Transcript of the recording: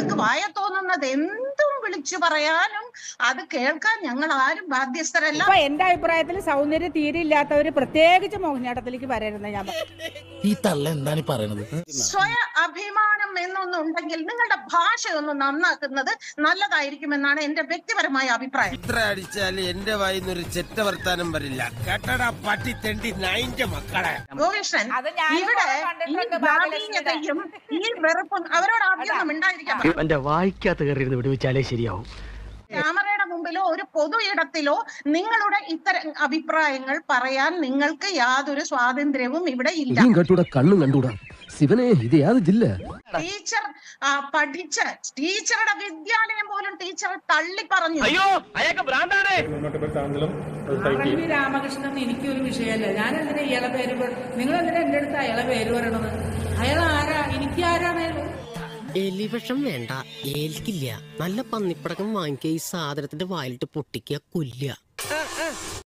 നിങ്ങൾക്ക് വായ തോന്നുന്നത് എന്തും വിളിച്ചു പറയാനും അത് കേൾക്കാൻ ഞങ്ങൾ ആരും ബാധ്യസ്ഥരല്ല അപ്പൊ എന്റെ അഭിപ്രായത്തിൽ സൗന്ദര്യം തീരെ ഇല്ലാത്തവര് പ്രത്യേകിച്ച് മോഹിനിയാട്ടത്തിലേക്ക് വരരുന്ന ഞാൻ പറയും. ഈ തള്ള എന്താണ് ഈ പറയണത് സ്വയ അഭിമാനം എന്നൊന്നുണ്ടെങ്കിൽ നിങ്ങളുടെ ഭാഷ ഒന്ന് നന്നാക്കുന്നത് നല്ലതായിരിക്കുമെന്നാണ് എന്റെ വ്യക്തിപരമായ അഭിപ്രായം എത്ര അടിച്ചാലും എന്റെ വായിന്നൊരു ചെറ്റ വർത്താനം വരില്ല കേട്ടടാ പട്ടി തെണ്ടി നൈന്റെ മക്കളെ ഗോകൃഷ്ണൻ അത് ഞാനും ഇവിടെ കുറെ ഈ കണ്ടിട്ടുണ്ട് ഭാഗ്യലക്ഷ്മിയുടെ. ജാതീയതയും ഈ വെറുപ്പും അവരോട് ആദ്യം ഉണ്ടായിരിക്കാൻ പറ. എന്റെ വായിക്കാത്ത കയറി വിടുവിച്ചാലേ ശരിയാവും ക്യാമറയുടെ മുമ്പിലോ ഒരു പൊതു ഇടത്തിലോ നിങ്ങളുടെ ഇത്തരം അഭിപ്രായങ്ങൾ പറയാൻ നിങ്ങൾക്ക് യാതൊരു സ്വാതന്ത്ര്യവും ഇവിടെ ഇല്ല കേട്ടൂടാ കണ്ണും കണ്ടൂടാ ശിവനെ ഇത് യാത് ജില്ല ടീച്ചർ ആ, പഠിച്ച് ടീച്ചറുടെ വിദ്യാലയം പോലും ടീച്ചർ തള്ളി പറഞ്ഞു അയ്യോ അയാൾക്ക് ഭ്രാന്താണ് ആർ എൽ വി രാമകൃഷ്ണൻ എനിക്കൊരു വിഷയമല്ല ഞാൻ എന്തിനാ ഇയാളെ പേര് പറ- നിങ്ങൾ എന്തിനാ എന്റെ അടുത്ത് അയാളെ പേര് പറയണത് അയാൾ ആരാ എനിക്ക് ആരാണ് അയാൾ എലിവിഷം വേണ്ട ഏൽക്കില്ല നല്ല പന്നിപ്പടക്കം വാങ്ങിക്കുക ഈ സാധനത്തിന്റെ വായിലിട്ട് പൊട്ടിക്കുക കൊല്ലുക